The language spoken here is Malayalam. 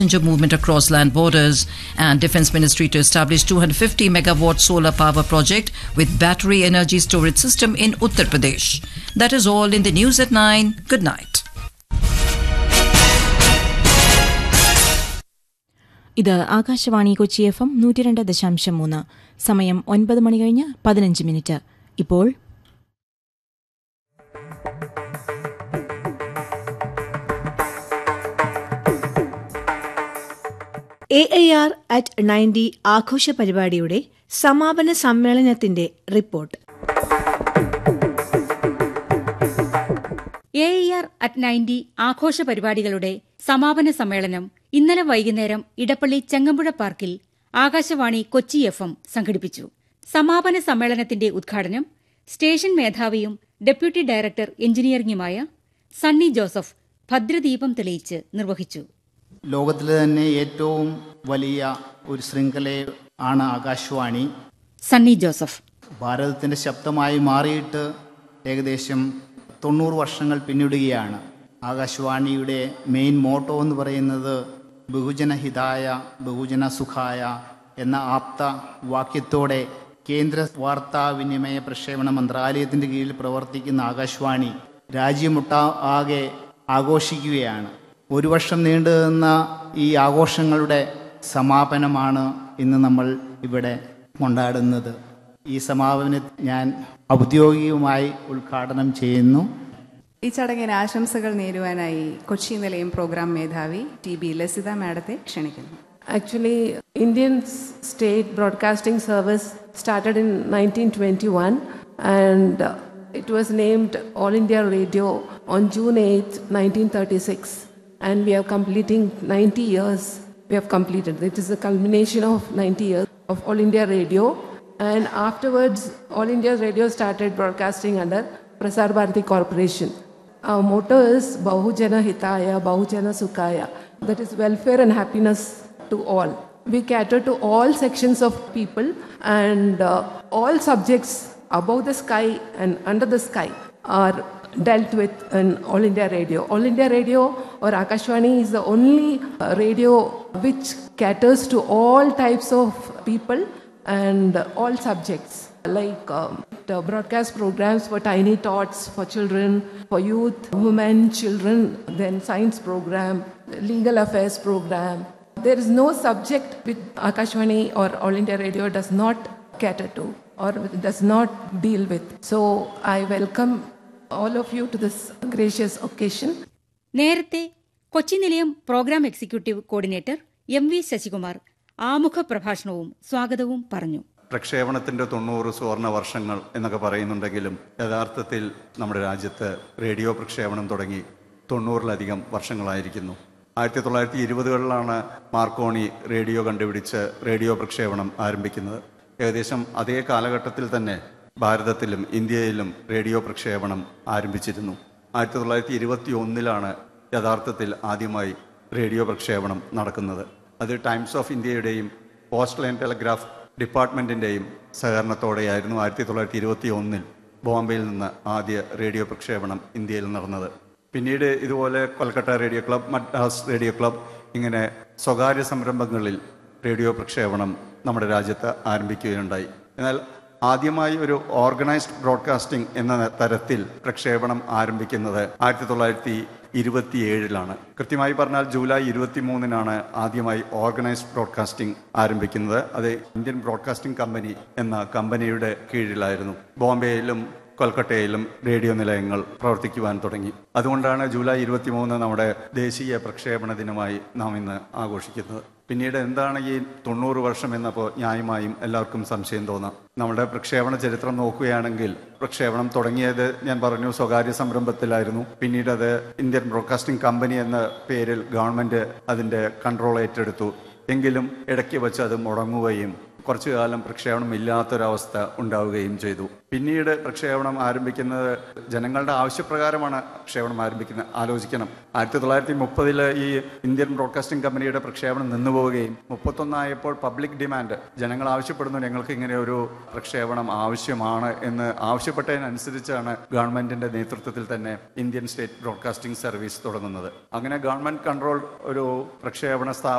passenger movement across land borders and defense ministry to establish 250 megawatt solar power project with battery energy storage system in Uttar Pradesh. That is all in the news at 9. Good night. ഇത് ആകാശവാണി കൊച്ചി എഫ് എം നൂറ്റി രണ്ട് ദശാംശം മൂന്ന് സമയം ഒൻപത് മണി കഴിഞ്ഞ് പതിനഞ്ച് മിനിറ്റ് ഇപ്പോൾ A I R at ninety ആഘോഷ പരിപാടിയുടെ സമാപന സമ്മേളനത്തിന്റെ report A I R at ninety ആഘോഷ പരിപാടികളുടെ സമാപന സമ്മേളനം ഇന്നലെ വൈകുന്നേരം ഇടപ്പള്ളി ചെങ്ങമ്പുഴ പാർക്കിൽ ആകാശവാണി കൊച്ചി എഫ് എം സംഘടിപ്പിച്ചു സമാപന സമ്മേളനത്തിന്റെ ഉദ്ഘാടനം സ്റ്റേഷൻ മേധാവിയും ഡെപ്യൂട്ടി ഡയറക്ടർ എഞ്ചിനീയറിംഗുമായ സണ്ണി ജോസഫ് ഭദ്രദീപം തെളിയിച്ച് നിർവഹിച്ചു ലോകത്തിലെ തന്നെ ഏറ്റവും വലിയ ഒരു ശൃംഖല ആണ് ആകാശവാണി സണ്ണി ജോസഫ് ഭാരതത്തിൻ്റെ ശബ്ദമായി മാറിയിട്ട് ഏകദേശം തൊണ്ണൂറ് വർഷങ്ങൾ പിന്നിടുകയാണ് ആകാശവാണിയുടെ മെയിൻ മോട്ടോ എന്ന് പറയുന്നത് ബഹുജന ഹിതായ ബഹുജന സുഖായ എന്ന ആപ്ത വാക്യത്തോടെ കേന്ദ്ര വാർത്താവിനിമയ പ്രക്ഷേപണ മന്ത്രാലയത്തിൻ്റെ കീഴിൽ പ്രവർത്തിക്കുന്ന ആകാശവാണി രാജ്യമൊട്ട ആകെ ആഘോഷിക്കുകയാണ് ഒരു വർഷം നീണ്ടു നിന്ന ഈ ആഘോഷങ്ങളുടെ സമാപനമാണ് ഇന്ന് നമ്മൾ ഇവിടെ കൊണ്ടാടുന്നത് ഈ സമാപനം ഞാൻ ഔദ്യോഗികമായി ഉദ്ഘാടനം ചെയ്യുന്നു ഈ ചടങ്ങിന് ആശംസകൾ നേരുവാനായി കൊച്ചി നിലയം പ്രോഗ്രാം മേധാവി ടി ബി ലസിത മാഡത്തെ ക്ഷണിക്കുന്നു Actually, Indian s- state broadcasting service started in 1921 and uh, it was named All India Radio on June 8, 1936. And we are completing 90 years. We have completed. It is a culmination of 90 years of All India Radio. And afterwards, All India Radio started broadcasting under Prasar Bharati Corporation. Our motto is Bahujana Hitaya, Bahujana Sukhaya. That is welfare and happiness to all. We cater to all sections of people and uh, all subjects above the sky and under the sky are dealt with in All India Radio. All India Radio or Akashwani is the only uh, radio which caters to all types of people and all subjects like um, the broadcast programs for tiny tots for children for youth women children then science program legal affairs program there is no subject which akashwani or all india radio does not cater to or does not deal with so i welcome all of you to this gracious occasion നേരത്തെ കൊച്ചി നിലയം programme executive coordinator M V Sasikumar ആമുഖ പ്രഭാഷണവും സ്വാഗതവും പറഞ്ഞു പ്രക്ഷേപണത്തിൻ്റെ തൊണ്ണൂറ് സുവർണ വർഷങ്ങൾ എന്നൊക്കെ പറയുന്നുണ്ടെങ്കിലും യഥാർത്ഥത്തിൽ നമ്മുടെ രാജ്യത്ത് റേഡിയോ പ്രക്ഷേപണം തുടങ്ങി തൊണ്ണൂറിലധികം വർഷങ്ങളായിരിക്കുന്നു ആയിരത്തി തൊള്ളായിരത്തി ഇരുപതുകളിലാണ് മാർക്കോണി റേഡിയോ കണ്ടുപിടിച്ച് റേഡിയോ പ്രക്ഷേപണം ആരംഭിക്കുന്നത് ഏകദേശം അതേ കാലഘട്ടത്തിൽ തന്നെ ഭാരതത്തിലും ഇന്ത്യയിലും റേഡിയോ പ്രക്ഷേപണം ആരംഭിച്ചിരുന്നു ആയിരത്തി തൊള്ളായിരത്തി ഇരുപത്തി ഒന്നിലാണ് യഥാർത്ഥത്തിൽ ആദ്യമായി റേഡിയോ പ്രക്ഷേപണം നടക്കുന്നത് അത് ടൈംസ് ഓഫ് ഇന്ത്യയുടെയും പോസ്റ്റൽ ആൻഡ് ടെലഗ്രാഫ് ഡിപ്പാർട്ട്മെൻറ്റിൻ്റെയും സഹകരണത്തോടെയായിരുന്നു ആയിരത്തി തൊള്ളായിരത്തി ഇരുപത്തി ഒന്നിൽ ബോംബെയിൽ നിന്ന് ആദ്യ റേഡിയോ പ്രക്ഷേപണം ഇന്ത്യയിൽ നടന്നത് പിന്നീട് ഇതുപോലെ Kolkata radio club Madras radio club ഇങ്ങനെ സ്വകാര്യ സംരംഭങ്ങളിൽ റേഡിയോ പ്രക്ഷേപണം നമ്മുടെ രാജ്യത്ത് ആരംഭിക്കുകയുണ്ടായി എന്നാൽ ആദ്യമായി ഒരു ഓർഗനൈസ്ഡ് ബ്രോഡ്കാസ്റ്റിംഗ് എന്ന തരത്തിൽ പ്രക്ഷേപണം ആരംഭിക്കുന്നത് ആയിരത്തി തൊള്ളായിരത്തി ഇരുപത്തിയേഴിലാണ് കൃത്യമായി പറഞ്ഞാൽ ജൂലൈ ഇരുപത്തി മൂന്നിനാണ് ആദ്യമായി ഓർഗനൈസ്ഡ് ബ്രോഡ്കാസ്റ്റിംഗ് ആരംഭിക്കുന്നത് അത് ഇന്ത്യൻ ബ്രോഡ്കാസ്റ്റിംഗ് കമ്പനി എന്ന കമ്പനിയുടെ കീഴിലായിരുന്നു ബോംബെയിലും കൊൽക്കട്ടയിലും റേഡിയോ നിലയങ്ങൾ പ്രവർത്തിക്കുവാൻ തുടങ്ങി അതുകൊണ്ടാണ് ജൂലൈ ഇരുപത്തിമൂന്ന് നമ്മുടെ ദേശീയ പ്രക്ഷേപണ ദിനമായി നാം ഇന്ന് ആഘോഷിക്കുന്നത് പിന്നീട് എന്താണ് ഈ തൊണ്ണൂറ് വർഷം എന്നപ്പോൾ ന്യായമായും എല്ലാവർക്കും സംശയം തോന്നാം നമ്മുടെ പ്രക്ഷേപണ ചരിത്രം നോക്കുകയാണെങ്കിൽ പ്രക്ഷേപണം തുടങ്ങിയത് ഞാൻ പറഞ്ഞു സ്വകാര്യ സംരംഭത്തിലായിരുന്നു പിന്നീട് അത് ഇന്ത്യൻ ബ്രോഡ്കാസ്റ്റിംഗ് കമ്പനി എന്ന പേരിൽ ഗവൺമെന്റ് അതിന്റെ കൺട്രോൾ ഏറ്റെടുത്തു എങ്കിലും ഇടയ്ക്ക് വെച്ച് അത് മുടങ്ങുകയും കുറച്ചു കാലം പ്രക്ഷേപണം ഇല്ലാത്തൊരവസ്ഥ ഉണ്ടാവുകയും ചെയ്തു പിന്നീട് പ്രക്ഷേപണം ആരംഭിക്കുന്നത് ജനങ്ങളുടെ ആവശ്യപ്രകാരമാണ് പ്രക്ഷേപണം ആരംഭിക്കുന്നത് ആലോചിക്കണം ആയിരത്തി തൊള്ളായിരത്തി മുപ്പതില് ഈ ഇന്ത്യൻ ബ്രോഡ്കാസ്റ്റിംഗ് കമ്പനിയുടെ പ്രക്ഷേപണം നിന്നുപോവുകയും മുപ്പത്തൊന്നായപ്പോൾ പബ്ലിക് ഡിമാൻഡ് ജനങ്ങൾ ആവശ്യപ്പെടുന്നു ഞങ്ങൾക്ക് ഇങ്ങനെ ഒരു പ്രക്ഷേപണം ആവശ്യമാണ് എന്ന് ആവശ്യപ്പെട്ടതിനനുസരിച്ചാണ് ഗവൺമെന്റിന്റെ നേതൃത്വത്തിൽ തന്നെ ഇന്ത്യൻ സ്റ്റേറ്റ് ബ്രോഡ്കാസ്റ്റിംഗ് സർവീസ് തുടങ്ങുന്നത് അങ്ങനെ ഗവൺമെന്റ് കൺട്രോൾ ഒരു പ്രക്ഷേപണ സ്ഥാപനം